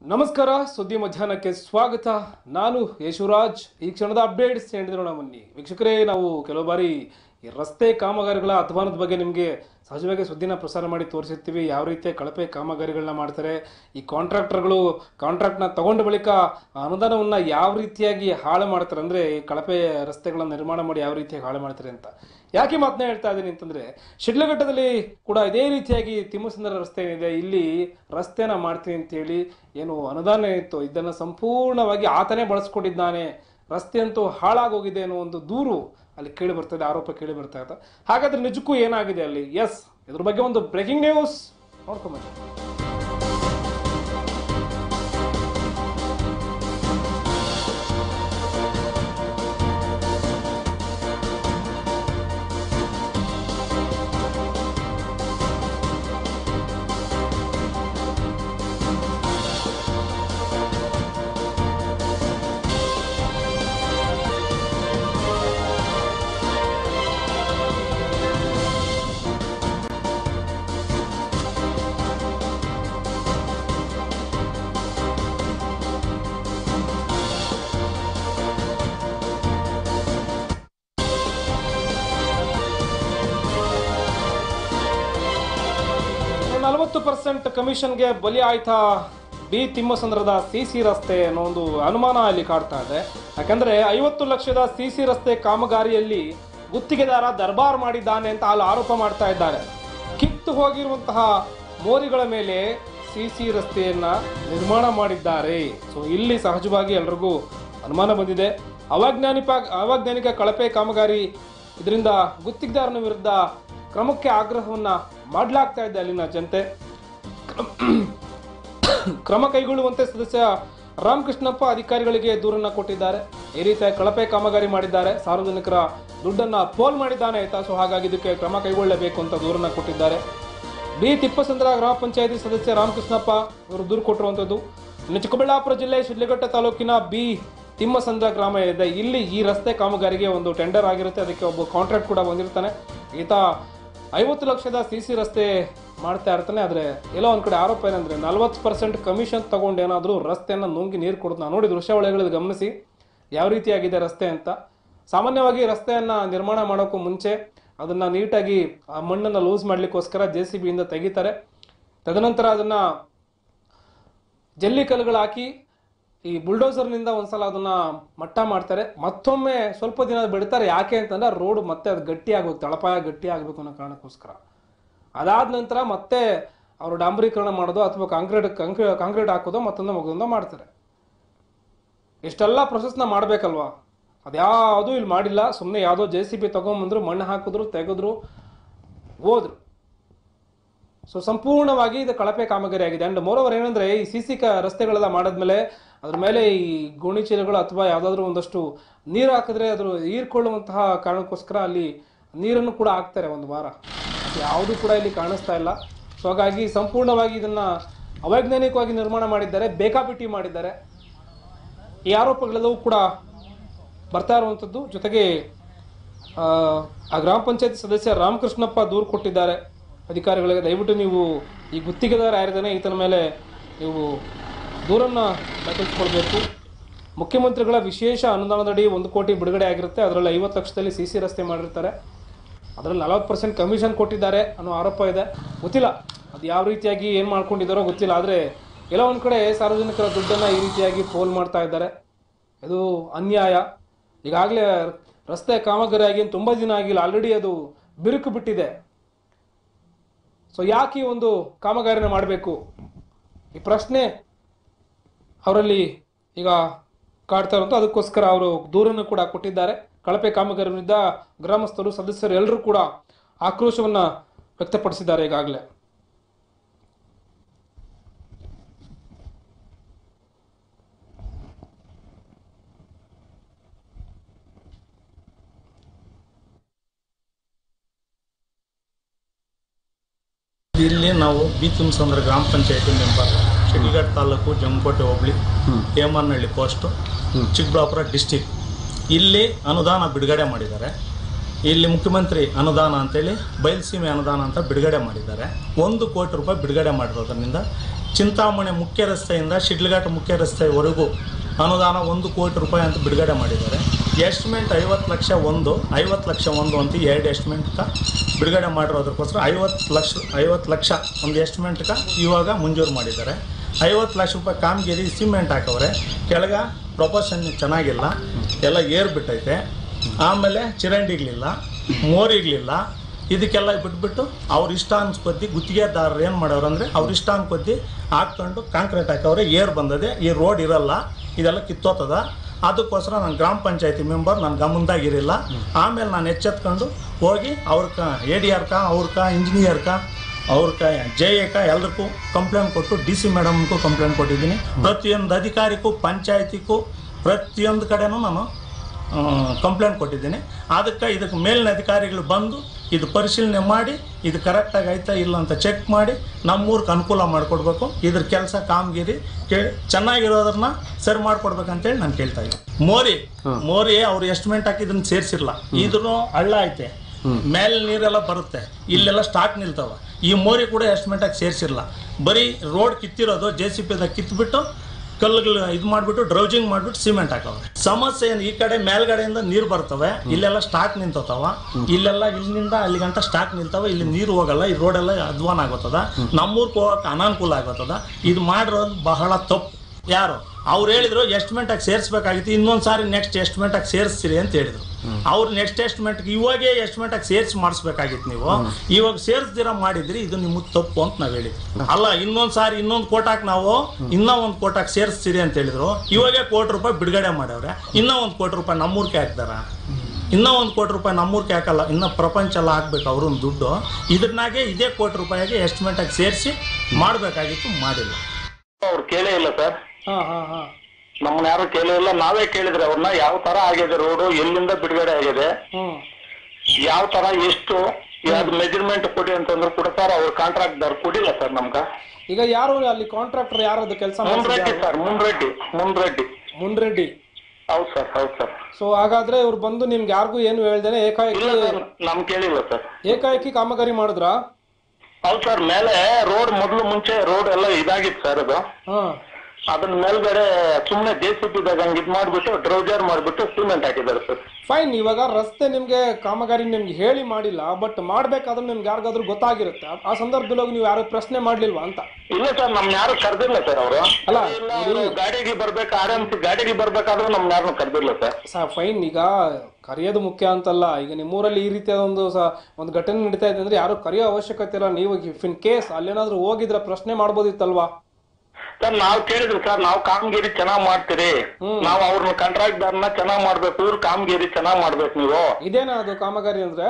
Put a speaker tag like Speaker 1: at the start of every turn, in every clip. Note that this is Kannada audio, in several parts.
Speaker 1: ನಮಸ್ಕಾರ ಸುದ್ದಿ ಮಧ್ಯಾಹ್ನಕ್ಕೆ ಸ್ವಾಗತ ನಾನು ಯಶುರಾಜ್ ಈ ಕ್ಷಣದ ಅಪ್ಡೇಟ್ಸ್ ಹೇಳಿದ್ರೋಣ ಬನ್ನಿ ವೀಕ್ಷಕರೇ ನಾವು ಕೆಲವು ಬಾರಿ ಈ ರಸ್ತೆ ಕಾಮಗಾರಿಗಳ ಅಧ್ವಾನದ ಬಗ್ಗೆ ನಿಮಗೆ ಸಹಜವಾಗಿ ಸುದ್ದಿನ ಪ್ರಸಾರ ಮಾಡಿ ತೋರಿಸಿರ್ತೀವಿ ಯಾವ ರೀತಿಯ ಕಳಪೆ ಕಾಮಗಾರಿಗಳನ್ನ ಮಾಡ್ತಾರೆ ಈ ಕಾಂಟ್ರಾಕ್ಟರ್ಗಳು ಕಾಂಟ್ರಾಕ್ಟ್ನ ತಗೊಂಡ ಬಳಿಕ ಆ ಅನುದಾನವನ್ನ ಯಾವ ರೀತಿಯಾಗಿ ಹಾಳು ಮಾಡ್ತಾರೆ ಅಂದ್ರೆ ಈ ಕಳಪೆ ರಸ್ತೆಗಳನ್ನ ನಿರ್ಮಾಣ ಮಾಡಿ ಯಾವ ರೀತಿಯಾಗಿ ಹಾಳು ಮಾಡ್ತಾರೆ ಅಂತ ಯಾಕೆ ಮಾತನ್ನ ಹೇಳ್ತಾ ಇದ್ದೀನಿ ಅಂತಂದ್ರೆ ಶಿಡ್ಲಘಟ್ಟದಲ್ಲಿ ಕೂಡ ಇದೇ ರೀತಿಯಾಗಿ ತಿಮ್ಮಸುಂದರ ರಸ್ತೆ ಏನಿದೆ ಇಲ್ಲಿ ರಸ್ತೆನ ಮಾಡ್ತೀನಿ ಅಂತೇಳಿ ಏನು ಅನುದಾನ ಇತ್ತು ಇದನ್ನ ಸಂಪೂರ್ಣವಾಗಿ ಆತನೇ ಬಳಸ್ಕೊಂಡಿದ್ದಾನೆ ರಸ್ತೆ ಅಂತೂ ಹಾಳಾಗೋಗಿದೆ ಅನ್ನೋ ಒಂದು ದೂರು ಅಲ್ಲಿ ಕೇಳಿ ಬರ್ತದೆ ಆರೋಪ ಕೇಳಿ ಬರ್ತಾ ಇದೆ ಹಾಗಾದ್ರೆ ನಿಜಕ್ಕೂ ಏನಾಗಿದೆ ಅಲ್ಲಿ ಎಸ್ ಇದ್ರ ಬಗ್ಗೆ ಒಂದು ಬ್ರೇಕಿಂಗ್ ನ್ಯೂಸ್ ನೋಡ್ಕೊಂಬನ್ನಿ ನಲವತ್ತು ಪರ್ಸೆಂಟ್ ಕಮಿಷನ್ಗೆ ಬಲಿ ಆಯ್ತಾ ಬಿ ತಿಮ್ಮಸಂದ್ರದ ಸಿ ಸಿ ರಸ್ತೆ ಅನ್ನೋ ಒಂದು ಅನುಮಾನ ಅಲ್ಲಿ ಕಾಡ್ತಾ ಇದೆ ಯಾಕಂದ್ರೆ ಐವತ್ತು ಲಕ್ಷದ ಸಿ ಸಿ ರಸ್ತೆ ಕಾಮಗಾರಿಯಲ್ಲಿ ಗುತ್ತಿಗೆದಾರ ದರ್ಬಾರ್ ಮಾಡಿದ್ದಾನೆ ಅಂತ ಅಲ್ಲಿ ಆರೋಪ ಮಾಡ್ತಾ ಇದ್ದಾರೆ ಕಿತ್ತು ಹೋಗಿರುವಂತಹ ಮೋರಿಗಳ ಮೇಲೆ ಸಿ ಸಿ ರಸ್ತೆಯನ್ನ ನಿರ್ಮಾಣ ಮಾಡಿದ್ದಾರೆ ಸೊ ಇಲ್ಲಿ ಸಹಜವಾಗಿ ಎಲ್ರಿಗೂ ಅನುಮಾನ ಬಂದಿದೆ ಅವೈಜ್ಞಾನಿಕ ಅವೈಜ್ಞಾನಿಕ ಕಳಪೆ ಕಾಮಗಾರಿ ಇದರಿಂದ ಗುತ್ತಿಗೆದಾರನ ವಿರುದ್ಧ ಕ್ರಮಕ್ಕೆ ಆಗ್ರಹವನ್ನ ಮಾಡಲಾಗ್ತಾ ಇದೆ ಅಲ್ಲಿನ ಜನತೆ ಕ್ರಮ ಕೈಗೊಳ್ಳುವಂತೆ ಸದಸ್ಯ ರಾಮಕೃಷ್ಣಪ್ಪ ಅಧಿಕಾರಿಗಳಿಗೆ ದೂರನ್ನ ಕೊಟ್ಟಿದ್ದಾರೆ ಈ ರೀತಿಯ ಕಳಪೆ ಕಾಮಗಾರಿ ಮಾಡಿದ್ದಾರೆ ಸಾರ್ವಜನಿಕರ ದುಡ್ಡನ್ನ ಪೋಲ್ ಮಾಡಿದ್ದಾನೆ ಆಯ್ತಾ ಸೊ ಹಾಗಾಗಿ ಇದಕ್ಕೆ ಕ್ರಮ ಕೈಗೊಳ್ಳಬೇಕು ಅಂತ ದೂರನ್ನ ಕೊಟ್ಟಿದ್ದಾರೆ ಬಿ ತಿಪ್ಪಸಂದ್ರ ಗ್ರಾಮ ಪಂಚಾಯತಿ ಸದಸ್ಯ ರಾಮಕೃಷ್ಣಪ್ಪ ಇವರು ದೂರು ಕೊಟ್ಟಿರುವಂಥದ್ದು ಇನ್ನು ಚಿಕ್ಕಬಳ್ಳಾಪುರ ಜಿಲ್ಲೆ ಶಿಡ್ಲಘಟ್ಟ ತಾಲೂಕಿನ ಬಿ ತಿಮ್ಮಸಂದ್ರ ಗ್ರಾಮ ಇದೆ ಇಲ್ಲಿ ಈ ರಸ್ತೆ ಕಾಮಗಾರಿಗೆ ಒಂದು ಟೆಂಡರ್ ಆಗಿರುತ್ತೆ ಅದಕ್ಕೆ ಒಬ್ಬ ಕಾಂಟ್ರಾಕ್ಟ್ ಕೂಡ ಬಂದಿರ್ತಾನೆ ಈತ ಐವತ್ತು ಲಕ್ಷದ ಸಿ ಸಿ ರಸ್ತೆ ಮಾಡ್ತಾ ಇರ್ತಾನೆ ಆದರೆ ಎಲ್ಲೋ ಒಂದ್ ಕಡೆ ಆರೋಪ ಏನಂದ್ರೆ ನಲ್ವತ್ತು ಪರ್ಸೆಂಟ್ ಕಮಿಷನ್ ತಗೊಂಡು ಏನಾದರೂ ರಸ್ತೆಯನ್ನು ನುಂಗಿ ನೀರು ಕೊಡ್ತು ನಾನು ನೋಡಿ ದೃಶ್ಯಾವಳಿಗಳಲ್ಲಿ ಗಮನಿಸಿ ಯಾವ ರೀತಿಯಾಗಿದೆ ರಸ್ತೆ ಅಂತ ಸಾಮಾನ್ಯವಾಗಿ ರಸ್ತೆಯನ್ನ ನಿರ್ಮಾಣ ಮಾಡೋಕ್ಕೂ ಮುಂಚೆ ಅದನ್ನ ನೀಟಾಗಿ ಆ ಮಣ್ಣನ್ನು ಲೂಸ್ ಮಾಡ್ಲಿಕ್ಕೋಸ್ಕರ ಜೆ ಸಿ ಬಿಯಿಂದ ತೆಗಿತಾರೆ ತದನಂತರ ಅದನ್ನ ಜಲ್ಲಿ ಕಲ್ಲುಗಳು ಹಾಕಿ ಈ ಬುಲ್ಡೋಸರ್ನಿಂದ ಒಂದ್ಸಲ ಅದನ್ನ ಮಟ್ಟ ಮಾಡ್ತಾರೆ ಮತ್ತೊಮ್ಮೆ ಸ್ವಲ್ಪ ದಿನ ಬಿಡ್ತಾರೆ ಯಾಕೆ ಅಂತಂದ್ರೆ ರೋಡ್ ಮತ್ತೆ ಅದು ಗಟ್ಟಿ ಆಗ್ಬೇಕು ತಳಪಾಯ ಗಟ್ಟಿ ಆಗಬೇಕು ಅನ್ನೋ ಕಾರಣಕ್ಕೋಸ್ಕರ ಅದಾದ ನಂತರ ಮತ್ತೆ ಅವರು ಡಾಂಬರೀಕರಣ ಮಾಡೋದು ಅಥವಾ ಕಾಂಕ್ರೀಟ್ ಕಾಂಕ್ರೀಟ್ ಹಾಕೋದು ಮತ್ತೊಂದು ಮಗದೊಂದು ಮಾಡ್ತಾರೆ ಇಷ್ಟೆಲ್ಲ ಪ್ರೊಸೆಸ್ನ ಮಾಡಬೇಕಲ್ವಾ ಅದ್ಯಾವುದೂ ಇಲ್ಲಿ ಮಾಡಿಲ್ಲ ಸುಮ್ಮನೆ ಯಾವುದೋ ಜೆ ಸಿ ಬಿ ತೊಗೊಂಬಂದ್ರು ಮಣ್ಣು ಹಾಕಿದ್ರು ತೆಗೆದ್ರು ಹೋದ್ರು ಸೊ ಸಂಪೂರ್ಣವಾಗಿ ಇದು ಕಳಪೆ ಕಾಮಗಾರಿ ಆಗಿದೆ ಅಂಡ್ ಮೋರೋವರ್ ಏನಂದ್ರೆ ಈ ಸಿ ಸಿ ಕ ರಸ್ತೆಗಳೆಲ್ಲ ಮಾಡಿದ್ಮೇಲೆ ಅದ್ರ ಮೇಲೆ ಈ ಗೋಣಿಚೀಲಗಳು ಅಥವಾ ಯಾವುದಾದ್ರೂ ಒಂದಷ್ಟು ನೀರು ಹಾಕಿದ್ರೆ ಅದ್ರ ಹೀರ್ಕೊಳ್ಳುವಂತಹ ಕಾರಣಕ್ಕೋಸ್ಕರ ಅಲ್ಲಿ ನೀರನ್ನು ಕೂಡ ಹಾಕ್ತಾರೆ ಒಂದು ವಾರ ಯಾವುದು ಕೂಡ ಇಲ್ಲಿ ಕಾಣಿಸ್ತಾ ಇಲ್ಲ ಸೊ ಹಾಗಾಗಿ ಸಂಪೂರ್ಣವಾಗಿ ಇದನ್ನ ಅವೈಜ್ಞಾನಿಕವಾಗಿ ನಿರ್ಮಾಣ ಮಾಡಿದ್ದಾರೆ ಬೇಕಾಬಿಟ್ಟಿ ಮಾಡಿದ್ದಾರೆ ಈ ಆರೋಪಗಳೆಲ್ಲವೂ ಕೂಡ ಬರ್ತಾ ಇರುವಂಥದ್ದು ಜೊತೆಗೆ ಆ, ಆ ಗ್ರಾಮ ಪಂಚಾಯತ್ ಸದಸ್ಯ ರಾಮಕೃಷ್ಣಪ್ಪ ದೂರು ಕೊಟ್ಟಿದ್ದಾರೆ ಅಧಿಕಾರಿಗಳಿಗೆ ದಯವಿಟ್ಟು ನೀವು ಈ ಗುತ್ತಿಗೆದಾರ ಯಾರಿದ್ದಾನೆ ಈತನ ಮೇಲೆ ನೀವು ದೂರನ್ನು ದಾಖಲಿಸಿಕೊಳ್ಬೇಕು ಮುಖ್ಯಮಂತ್ರಿಗಳ ವಿಶೇಷ ಅನುದಾನದಡಿ ಒಂದು ಕೋಟಿ ಬಿಡುಗಡೆ ಆಗಿರುತ್ತೆ ಅದರಲ್ಲಿ ಐವತ್ತು ಲಕ್ಷದಲ್ಲಿ ಸಿ ಸಿ ರಸ್ತೆ ಮಾಡಿರ್ತಾರೆ ಅದರಲ್ಲಿ ನಲವತ್ತು ಪರ್ಸೆಂಟ್ ಕಮಿಷನ್ ಕೊಟ್ಟಿದ್ದಾರೆ ಅನ್ನೋ ಆರೋಪ ಇದೆ ಗೊತ್ತಿಲ್ಲ ಅದು ಯಾವ ರೀತಿಯಾಗಿ ಏನು ಮಾಡ್ಕೊಂಡಿದ್ದಾರೋ ಗೊತ್ತಿಲ್ಲ ಆದರೆ ಎಲ್ಲ ಒಂದು ಕಡೆ ಸಾರ್ವಜನಿಕರ ದುಡ್ಡನ್ನು ಈ ರೀತಿಯಾಗಿ ಪೋಲ್ ಮಾಡ್ತಾ ಇದ್ದಾರೆ ಇದು ಅನ್ಯಾಯ ಈಗಾಗಲೇ ರಸ್ತೆ ಕಾಮಗಾರಿ ಆಗಿ ತುಂಬ ದಿನ ಆಗಿಲ್ಲ ಆಲ್ರೆಡಿ ಅದು ಬಿರುಕು ಬಿಟ್ಟಿದೆ ಸೊ ಯಾಕೆ ಈ ಒಂದು ಕಾಮಗಾರಿನ ಮಾಡಬೇಕು ಈ ಪ್ರಶ್ನೆ ಅವರಲ್ಲಿ ಈಗ ಕಾಡ್ತಾ ಇರುವಂಥ ಅದಕ್ಕೋಸ್ಕರ ಅವರು ದೂರನ್ನು ಕೂಡ ಕೊಟ್ಟಿದ್ದಾರೆ ಕಳಪೆ ಕಾಮಗಾರಿ ವಿರುದ್ಧ ಗ್ರಾಮಸ್ಥರು ಸದಸ್ಯರು ಎಲ್ಲರೂ ಕೂಡ ಆಕ್ರೋಶವನ್ನ ವ್ಯಕ್ತಪಡಿಸಿದ್ದಾರೆ ಈಗಾಗಲೇ
Speaker 2: ಇಲ್ಲಿ ನಾವು ಬಿ ತುಂಸಂದ್ರ ಗ್ರಾಮ ಪಂಚಾಯತಿ member Shidlaghatta taluk Jamakote hobli Hemanahalli post Chikkaballapura district ಇಲ್ಲಿ ಅನುದಾನ ಬಿಡುಗಡೆ ಮಾಡಿದ್ದಾರೆ ಇಲ್ಲಿ ಮುಖ್ಯಮಂತ್ರಿ ಅನುದಾನ ಅಂತೇಳಿ ಬಯಲುಸೀಮೆ ಅನುದಾನ ಅಂತ ಬಿಡುಗಡೆ ಮಾಡಿದ್ದಾರೆ ಒಂದು ಕೋಟಿ ರೂಪಾಯಿ ಬಿಡುಗಡೆ ಮಾಡಿರೋದ್ರಿಂದ ಚಿಂತಾಮಣಿ ಮುಖ್ಯ ರಸ್ತೆಯಿಂದ ಶಿಡ್ಲಘಾಟ್ ಮುಖ್ಯ ರಸ್ತೆವರೆಗೂ ಅನುದಾನ ಒಂದು ಕೋಟಿ ರೂಪಾಯಿ ಅಂತ ಬಿಡುಗಡೆ ಮಾಡಿದ್ದಾರೆ ಎಸ್ಟಿಮೇಟ್ ಐವತ್ತು ಲಕ್ಷ ಒಂದು ಐವತ್ತು ಲಕ್ಷ ಒಂದು ಅಂತ ಎರಡು ಎಸ್ಟಿಮೇಟ್ಗೆ ಬಿಡುಗಡೆ ಮಾಡಿರೋದಕ್ಕೋಸ್ಕರ ಐವತ್ತು ಲಕ್ಷ ಐವತ್ತು ಲಕ್ಷ ಒಂದು ಎಸ್ಟಿಮೇಟ್ಗೆ ಇವಾಗ ಮಂಜೂರು ಮಾಡಿದ್ದಾರೆ ಐವತ್ತು ಲಕ್ಷ ರೂಪಾಯಿ ಕಾಮಗಿರಿ ಸಿಮೆಂಟ್ ಹಾಕವ್ರೆ ಕೆಳಗ ಪ್ರೊಪೋಷನ್ ಚೆನ್ನಾಗಿಲ್ಲ ಎಲ್ಲ ಏರ್ ಬಿಟ್ಟೈತೆ ಆಮೇಲೆ ಚಿರಂಡಿಗಳಿಲ್ಲ ಮೋರಿಗಳಿಲ್ಲ ಇದಕ್ಕೆಲ್ಲ ಬಿಟ್ಬಿಟ್ಟು ಅವ್ರ ಇಷ್ಟ ಅನ್ಸ್ಕೊದ್ದಿ ಗುತ್ತಿಗೆದಾರರು ಏನು ಮಾಡೋರು ಅಂದರೆ ಅವ್ರ ಇಷ್ಟ ಅನ್ಕೊದ್ದಿ ಹಾಕ್ಕೊಂಡು ಕಾಂಕ್ರೀಟ್ ಹಾಕವ್ರೆ ಏರ್ ಬಂದದೆ ಈ ರೋಡ್ ಇರಲ್ಲ ಇದೆಲ್ಲ ಕಿತ್ತೋತದ ಅದಕ್ಕೋಸ್ಕರ ನಾನು ಗ್ರಾಮ ಪಂಚಾಯತಿ ಮೆಂಬರ್ ನನ್ನ ಗಮನದಾಗಿರಿಲ್ಲ ಆಮೇಲೆ ನಾನು ಎಚ್ಚೆತ್ಕೊಂಡು ಹೋಗಿ ಅವ್ರಕ ಎ ಡಿ ಆರ್ಕ ಅವ್ರಕ ಇಂಜಿನಿಯರ್ಕ ಅವ್ರಕ ಜೆ ಎಕ ಎಲ್ರಿಗೂ ಕಂಪ್ಲೇಂಟ್ ಕೊಟ್ಟು ಡಿ ಸಿ ಮೇಡಮ್ಗೂ ಕಂಪ್ಲೇಂಟ್ ಕೊಟ್ಟಿದ್ದೀನಿ ಪ್ರತಿಯೊಂದು ಅಧಿಕಾರಿಗೂ ಪಂಚಾಯತಿಗೂ ಪ್ರತಿಯೊಂದು ಕಡೆನೂ ನಾನು ಕಂಪ್ಲೇಂಟ್ ಕೊಟ್ಟಿದ್ದೀನಿ ಅದಕ್ಕೆ ಇದಕ್ಕೆ ಮೇಲಿನ ಅಧಿಕಾರಿಗಳು ಬಂದು ಇದು ಪರಿಶೀಲನೆ ಮಾಡಿ ಇದು ಕರೆಕ್ಟಾಗಿ ಆಯ್ತಾ ಇಲ್ಲ ಅಂತ ಚೆಕ್ ಮಾಡಿ ನಮ್ಮೂರ್ಗೆ ಅನುಕೂಲ ಮಾಡಿಕೊಡ್ಬೇಕು ಇದ್ರ ಕೆಲಸ ಕಾಮಗಿರಿ ಕೇ ಚೆನ್ನಾಗಿರೋದನ್ನ ಸರಿ ಮಾಡ್ಕೊಡ್ಬೇಕಂತೇಳಿ ನಾನು ಕೇಳ್ತಾ ಇದ್ದೀನಿ ಮೋರಿ ಮೋರಿ ಅವ್ರು ಎಸ್ಟಿಮೇಟ್ ಹಾಕಿದ್ರನ್ನ ಸೇರಿಸಿಲ್ಲ ಇದ್ರೂ ಹಳ್ಳ ಐತೆ ಮೇಲೆ ನೀರೆಲ್ಲ ಬರುತ್ತೆ ಇಲ್ಲೆಲ್ಲ ಸ್ಟಾಕ್ ನಿಲ್ತಾವ ಈ ಮೋರಿ ಕೂಡ ಎಸ್ಟಿಮೇಟ್ ಆಗಿ ಸೇರಿಸಿಲ್ಲ ಬರೀ ರೋಡ್ ಕಿತ್ತಿರೋದು ಜೆ ಸಿ ಪಿದಾಗ ಕಿತ್ಬಿಟ್ಟು ಕಲ್ಲುಗಳು ಇದು ಮಾಡಿಬಿಟ್ಟು ಡ್ರೌಜಿಂಗ್ ಮಾಡಿಬಿಟ್ಟು ಸಿಮೆಂಟ್ ಹಾಕವ್ರೆ ಸಮಸ್ಯೆ ಏನು ಈ ಕಡೆ ಮೇಲ್ಗಡೆಯಿಂದ ನೀರು ಬರ್ತವೆ ಇಲ್ಲೆಲ್ಲ ಸ್ಟಾಕ್ ನಿಂತೋತಾವ ಇಲ್ಲೆಲ್ಲ ಇಲ್ಲಿಂದ ಅಲ್ಲಿ ಗಂಟ ಸ್ಟಾಕ್ ನಿಲ್ತಾವ ಇಲ್ಲಿ ನೀರು ಹೋಗಲ್ಲ ಈ ರೋಡೆಲ್ಲ ಅಧ್ವಾನ ಆಗೋತದ ನಮ್ಮೂರ್ಗೆ ಹೋಗಕ್ಕೆ ಅನಾನುಕೂಲ ಆಗೋತದ ಇದು ಮಾಡಿರೋದು ಬಹಳ ತಪ್ಪು ಯಾರು ಅವ್ರು ಹೇಳಿದ್ರು ಎಸ್ಟಿಮೇಟ್ ಆಗಿ ಸೇರಿಸ್ಬೇಕಾಗಿತ್ತು ಇನ್ನೊಂದು ಸಾರಿ ನೆಕ್ಸ್ಟ್ ಎಸ್ಟಿಮೇಟ್ ಆಗಿ ಸೇರಿಸ್ತೀರಿ ಅಂತ ಹೇಳಿದ್ರು ಅವ್ರು ನೆಕ್ಸ್ಟ್ ಎಸ್ಟಿಮೇಟ್ ಇವಾಗೇ ಎಸ್ಟಿಮೇಟ್ ಆಗಿ ಸೇರಿಸಿ ಮಾಡಿಸ್ಬೇಕಾಗಿತ್ತು ನೀವು ಇವಾಗ ಸೇರಿಸ್ದಿರ ಮಾಡಿದ್ರಿ ಇದು ನಿಮ್ಮದು ತಪ್ಪು ಅಂತ ನಾವು ಹೇಳಿದ್ವಿ ಅಲ್ಲ ಇನ್ನೊಂದು ಸಾರಿ ಇನ್ನೊಂದು ಕೋಟಾಕ್ ನಾವು ಇನ್ನೂ ಒಂದು ಕೋಟಾಕ್ ಸೇರಿಸ್ತೀರಿ ಅಂತ ಹೇಳಿದ್ರು ಇವಾಗೇ ಕೋಟಿ ರೂಪಾಯಿ ಬಿಡುಗಡೆ ಮಾಡವ್ರೆ ಇನ್ನೂ ಒಂದು ಕೋಟಿ ರೂಪಾಯಿ ನಮ್ಮೂರ್ಗೆ ಹಾಕ್ದಾರ ಇನ್ನೂ ಒಂದು ಕೋಟಿ ರೂಪಾಯಿ ನಮ್ಮೂರ್ಗೆ ಹಾಕಲ್ಲ ಇನ್ನೂ ಪ್ರಪಂಚ ಎಲ್ಲ ಹಾಕ್ಬೇಕು ಅವ್ರನ್ನ ದುಡ್ಡು ಇದ್ರನಾಗೆ ಇದೇ ಕೋಟಿ ರೂಪಾಯಿಗೆ ಎಸ್ಟಿಮೇಟ್ ಆಗಿ ಸೇರಿಸಿ ಮಾಡಬೇಕಾಗಿತ್ತು ಮಾಡಿಲ್ಲ
Speaker 3: ಅವ್ರು ಕೇಳೇ ಇಲ್ಲ ಸರ್
Speaker 1: ಹಾ ಹಾ ಹಾ
Speaker 3: ನಮ್ಮನ್ನ ಯಾರು ಕೇಳೇ ಇಲ್ಲ ನಾವೇ ಕೇಳಿದ್ರೆ ಅವ್ರನ್ನ ಯಾವ ತರ ಆಗಿದೆ ರೋಡು ಎಲ್ಲಿಂದ ಬಿಡುಗಡೆ ಆಗಿದೆ
Speaker 1: ಹ್ಮ್
Speaker 3: ಯಾವ ತರ ಎಷ್ಟು ಯಾವ್ದು ಮೆಜರ್ಮೆಂಟ್ ಕೊಡಿ ಅಂತಂದ್ರು ಕೂಡ ಸರ್ ಅವ್ರ ಕಾಂಟ್ರಾಕ್ಟ್ದವ್ರು ಕೊಡಿಲ್ಲ ಸರ್ ನಮ್ಗ
Speaker 1: ಈಗ ಯಾರು ಅಲ್ಲಿ ಕಾಂಟ್ರಾಕ್ಟರ್ ಯಾರದು ಕೆಲಸ
Speaker 3: ಮುನ್ರೆಡ್ಡಿ ಸರ್ ಮುನ್ರೆಡ್ಡಿ ಮುನ್ರೆಡ್ಡಿ
Speaker 1: ಮುನ್ರೆಡ್ಡಿ
Speaker 3: ಹೌದು ಸರ್ ಹೌದು ಸರ್
Speaker 1: ಸೊ ಹಾಗಾದ್ರೆ ಇವ್ರು ಬಂದು ನಿಮ್ಗೆ ಯಾರಿಗೂ ಏನು ಹೇಳ್ದೇನೆ ಏಕಾಏಕಿ
Speaker 3: ಇಲ್ಲ ಸರ್ ನಮ್ ಕೇಳಿಲ್ಲ ಸರ್
Speaker 1: ಏಕಾಏಕಿ ಕಾಮಗಾರಿ ಮಾಡಿದ್ರಾ
Speaker 3: ಹೌದು ಸರ್ ಮೇಲೆ ರೋಡ್ ಮೊದಲು ಮುಂಚೆ ರೋಡ್ ಎಲ್ಲ ಇದಾಗಿತ್ತು ಸರ್ ಅದು
Speaker 1: ಹಾ
Speaker 3: ಅದನ್ನ ಮೇಲ್ಗಡೆ ಸುಮ್ನೆ ಜೆ ಸಿ ಪಿದಾಗ ಹಂಗೆ ಇದು ಮಾಡ್ಬಿಟ್ಟು ಡ್ರೌಜರ್ ಮಾಡ್ಬಿಟ್ಟು ಸಿಮೆಂಟ್ ಹಾಕಿದ್ದಾರೆ ಸರ್
Speaker 1: ಫೈನ್ ಇವಾಗ ರಸ್ತೆ ನಿಮ್ಗೆ ಕಾಮಗಾರಿ ನಿಮ್ಗೆ ಹೇಳಿ ಮಾಡಿಲ್ಲ ಬಟ್ ಮಾಡ್ಬೇಕಾದ್ರೆ ನಿಮ್ಗೆ ಯಾರಿಗಾದ್ರೂ ಗೊತ್ತಾಗಿರುತ್ತೆ ಆ- ಆ ಸಂದರ್ಭದಲ್ಲಿ ಹೋಗಿ ನೀವು ಯಾರು ಪ್ರಶ್ನೆ ಮಾಡ್ಲಿಲ್ವಾ ಅಂತ
Speaker 3: ಇಲ್ಲ ಸರ್ ನಮ್ನ ಯಾರು ಕರೆದಿಲ್ಲ ಸರ್ ಅವರು
Speaker 1: ಅಲ್ಲ,
Speaker 3: ಇಲ್ಲ ಅವ್ರು ಗಾಡಿಗೆ ಬರ್ಬೇಕು ಆರ್ ಎಂ ಸಿ ಗಾಡಿಗೆ ಬರ್ಬೇಕಾದ್ರೂ ನಮ್ನ ಯಾರನ್ನು ಕರೆದಿಲ್ಲ ಸರ್
Speaker 1: ಸಾ ಫೈನ್ ಈಗ ಕರೆಯೋದು ಮುಖ್ಯ ಅಂತಲ್ಲ ಈಗ ನಿಮ್ಮೂರಲ್ಲಿ ಈ ರೀತಿಯಾದ ಒಂದು ಸ ಒಂದು ಘಟನೆ ನಡೀತಾ ಇದೆ ಅಂದ್ರೆ ಯಾರು ಕರೆಯೋ ಅವಶ್ಯಕತೆ ಇಲ್ಲ ನೀವು ಇಫ್ ಇನ್ ಕೇಸ್ ಅಲ್ಲೇನಾದ್ರೂ ಹೋಗಿದ್ರೆ ಪ್ರಶ್ನೆ ಮಾಡ್ಬೋದಿತ್ತಲ್ವಾ
Speaker 3: ಸರ್ ನಾವ್ ಕೇಳಿದ್ವಿ ಸರ್ ನಾವು ಕಾಮಗಿರಿ ಚೆನ್ನಾಗ್ ಮಾಡ್ತೀರಿ ನಾವು ಅವ್ರನ್ನ ಕಾಂಟ್ರಾಕ್ಟ್ದಾರನ್ನ ಚೆನ್ನಾಗ್ ಮಾಡ್ಬೇಕು ಇವ್ರು ಕಾಮಗಿರಿ ಚೆನ್ನಾಗ್ ಮಾಡ್ಬೇಕು ನೀವು
Speaker 1: ಇದೇನಾ ಅದು ಕಾಮಗಾರಿ ಅಂದ್ರೆ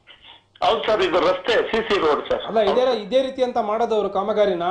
Speaker 3: ಹೌದು ಸರ್ ಇದು ರಸ್ತೆ ಸಿ ಸಿ ರೋಡ್ ಸರ್
Speaker 1: ಅಲ್ಲ ಇದೇ ಇದೇ ರೀತಿ ಅಂತ ಮಾಡೋದವ್ರು ಕಾಮಗಾರಿನ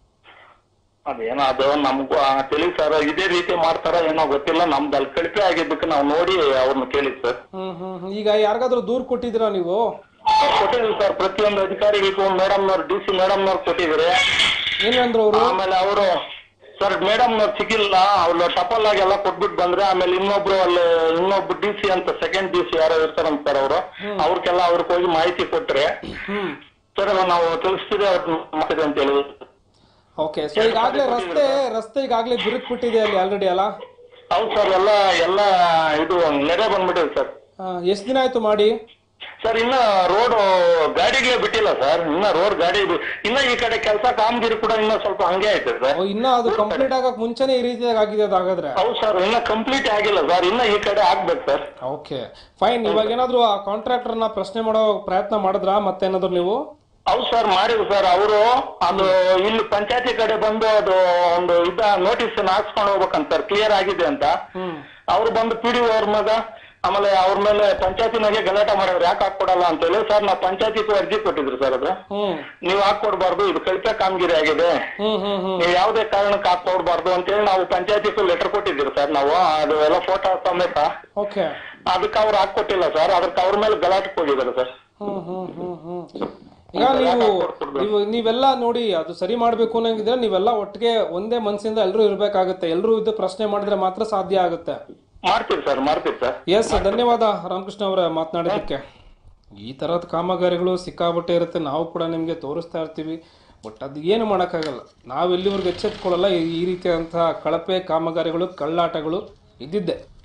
Speaker 3: ಅದೇನೋ ಅದು ನಮ್ಗೂ ಆ, ತಿಳಿ ಸರ್ ಇದೇ ರೀತಿ ಮಾಡ್ತಾರ ಏನೋ ಗೊತ್ತಿಲ್ಲ ನಮ್ದು ಅಲ್ಲಿ ಕಳಪೆ ಆಗಿದ್ದಕ್ಕೆ ನಾವು ನೋಡಿ ಅವ್ರನ್ನ ಕೇಳಿದ್ ಸರ್
Speaker 1: ಹ್ಮ್ ಹ್ಮ್ ಹ್ಮ್. ಈಗ ಯಾರಿಗಾದ್ರೂ ದೂರ್ ಕೊಟ್ಟಿದ್ದೀರಾ ನೀವು
Speaker 3: ಕೊಟ್ಟಿದ್ವಿ ಸರ್ ಪ್ರತಿಯೊಂದು ಅಧಿಕಾರಿಗಳಿಗೂ ಮೇಡಮ್ನವ್ರು ಡಿ ಸಿ ಮೇಡಮ್ನವ್ರು ಕೊಟ್ಟಿದ್ರೆ
Speaker 1: ಏನು ಅಂದ್ರು ಅವರು
Speaker 3: ಆಮೇಲೆ ಅವರು ಸರ್ ಮೇಡಮ್ ಸಿಕ್ಕಿಲ್ಲ ಅವ್ರು ಟಪಲ್ ಆಗಿ ಎಲ್ಲ ಕೊಟ್ಬಿಟ್ಟು ಬಂದ್ರೆ ಆಮೇಲೆ ಇನ್ನೊಬ್ರು ಅಲ್ಲಿ ಇನ್ನೊಬ್ರು ಡಿ ಸಿ ಅಂತ ಸೆಕೆಂಡ್ ಡಿ ಸಿ ಯಾರೋ ಇರ್ತಾರಂತ ಸರ್ ಅವರು ಅವ್ರಿಗೆಲ್ಲ ಅವ್ರಿಗೆ ಹೋಗಿ ಮಾಹಿತಿ ಕೊಟ್ರೆ
Speaker 1: ಹ್ಮ್
Speaker 3: ಸರ್ ನಾವು ತಿಳಿಸ್ತೀರಿ ಅವ್ರು ಮಾಡ್ತೀರಿ ಅಂತ ಹೇಳಿ
Speaker 1: ಓಕೆ ಸೊ ಈಗಾಗ್ಲೇ ರಸ್ತೆ ರಸ್ತೆ ಈಗಾಗ್ಲೇ ಬಿರುಕು ಬಿಟ್ಟಿದೆ ಅಲ್ಲಿ ಆಲ್ರೆಡಿ ಅಲ್ಲ
Speaker 3: ಹೌದು ಸರ್ ಎಲ್ಲ ಎಲ್ಲ ಇದು ನೆರೆ ಬಂದ್ಬಿಟ್ಟಿದೆ ಸರ್
Speaker 1: ಎಷ್ಟು ದಿನ ಆಯ್ತು ಮಾಡಿ
Speaker 3: ಸರ್ ಇನ್ನ ರೋಡ್ ಗಾಡಿಗೆ ಬಿಟ್ಟಿಲ್ಲ ಸರ್ ಇನ್ನ ರೋಡ್ ಗಾಡಿ ಬಿ- ಇನ್ನ ಈ ಕಡೆ ಕೆಲಸ ಕಾಮಗಿರಿ ಕೂಡ ಇನ್ನ ಸ್ವಲ್ಪ ಹಂಗೆ ಐತೆ ಸರ್
Speaker 1: ಓ, ಇನ್ನ ಅದು ಕಂಪ್ಲೀಟ್ ಆಗಕ್ ಮುಂಚೆನೆ ಈ ರೀತಿಯಾಗಿ ಆಗಿದೆ ಅದು ಹಾಗಾದ್ರೆ
Speaker 3: ಹೌದು ಸರ್ ಇನ್ನ ಕಂಪ್ಲೀಟ್ ಆಗಿಲ್ಲ ಸರ್ ಇನ್ನ ಈ ಕಡೆ ಆಗ್ಬೇಕು ಸರ್
Speaker 1: ಓಕೆ ಫೈನ್ ಇವಾಗ ಏನಾದ್ರು ಆ ಕಾಂಟ್ರಾಕ್ಟರ್ನ ಪ್ರಶ್ನೆ ಮಾಡೋ ಪ್ರಯತ್ನ ಮಾಡಿದ್ರಾ ಮತ್ತೇನಾದ್ರು ನೀವು
Speaker 3: ಹೌದು ಸರ್ ಮಾಡಿದ್ರು ಸರ್ ಅವರು ಅದು ಇಲ್ಲಿ ಪಂಚಾಯತಿ ಕಡೆ ಬಂದು ಅದು ಒಂದು ಇದ ನೋಟಿಸ್ ಹಾಕ್ಸ್ಕೊಂಡು ಹೋಗ್ಬೇಕಂತ ಸರ್ ಕ್ಲಿಯರ್ ಆಗಿದೆ ಅಂತ
Speaker 1: ಹ್ಮ್
Speaker 3: ಅವ್ರು ಬಂದು ಪಿ ಡಿ ಅವ್ರ ಮಗ ಆಮೇಲೆ ಅವ್ರ ಮೇಲೆ ಪಂಚಾಯತಿನಾಗೆ ಗಲಾಟೆ ಮಾಡಿದ್ರು ಯಾಕೆ ಹಾಕೊಡಲ್ಲ ಅಂತ ಹೇಳಿ ಸರ್ ನಾವು ಪಂಚಾಯತಿಗೂ ಅರ್ಜಿ ಕೊಟ್ಟಿದ್ರು ಸರ್ ಅದು
Speaker 1: ಹ್ಮ್
Speaker 3: ನೀವು ಹಾಕೊಡ್ಬಾರ್ದು ಇದು ಕಳಪೆ ಕಾಮಗಿರಿ ಆಗಿದೆ
Speaker 1: ಹ್ಮ್ ಹ್ಮ್ ಹ್ಮ್
Speaker 3: ನೀವು ಯಾವುದೇ ಕಾರಣಕ್ಕೆ ಹಾಕೊಡ್ಬಾರ್ದು ಅಂತೇಳಿ ನಾವು ಪಂಚಾಯತಿಗೂ ಲೆಟರ್ ಕೊಟ್ಟಿದ್ದೀರಿ ಸರ್ ನಾವು ಅದು ಎಲ್ಲ ಫೋಟೋ ಸಮೇತ
Speaker 1: ಓಕೆ
Speaker 3: ಅದಕ್ಕೆ ಅವ್ರು ಹಾಕೊಟ್ಟಿಲ್ಲ ಸರ್ ಅದಕ್ಕೆ ಅವ್ರ ಮೇಲೆ ಗಲಾಟೆಗೆ ಹೋಗಿದ್ದಾರೆ ಸರ್
Speaker 1: ಹ್ಮ್ ಹ್ಮ್ ಹ್ಮ್ ಹ್ಮ್ ಈಗ ನೀವು ನೀವು ನೀವೆಲ್ಲ ನೋಡಿ ಅದು ಸರಿ ಮಾಡ್ಬೇಕು ಅನ್ನಂಗಿದ್ರೆ ನೀವೆಲ್ಲ ಒಟ್ಟಿಗೆ ಒಂದೇ ಮನಸ್ಸಿಂದ ಎಲ್ಲರೂ ಇರ್ಬೇಕಾಗುತ್ತೆ ಎಲ್ಲರೂ ಇದು ಪ್ರಶ್ನೆ ಮಾಡಿದ್ರೆ ಮಾತ್ರ ಸಾಧ್ಯ ಆಗುತ್ತೆ
Speaker 3: ಮಾಡ್ತೀವಿ ಸರ್ ಮಾಡ್ತೀವಿ ಸರ್
Speaker 1: ಎಸ್ ಧನ್ಯವಾದ ರಾಮಕೃಷ್ಣ ಅವರ ಮಾತನಾಡೋದಕ್ಕೆ ಈ ತರದ ಕಾಮಗಾರಿಗಳು ಸಿಕ್ಕಾಬಟ್ಟೆ ಇರುತ್ತೆ ನಾವು ಕೂಡ ನಿಮಗೆ ತೋರಿಸ್ತಾ ಇರ್ತೀವಿ ಬಟ್ ಅದು ಏನು ಮಾಡೋಕ್ಕಾಗಲ್ಲ ನಾವು ಎಲ್ಲಿವರೆಗೂ ಎಚ್ಚೆತ್ಕೊಳ್ಳಲ್ಲ ಈ- ಈ ರೀತಿಯಾದಂತಹ ಕಳಪೆ ಕಾಮಗಾರಿಗಳು ಕಳ್ಳಾಟಗಳು ಇದ್ದಿದ್ದೆ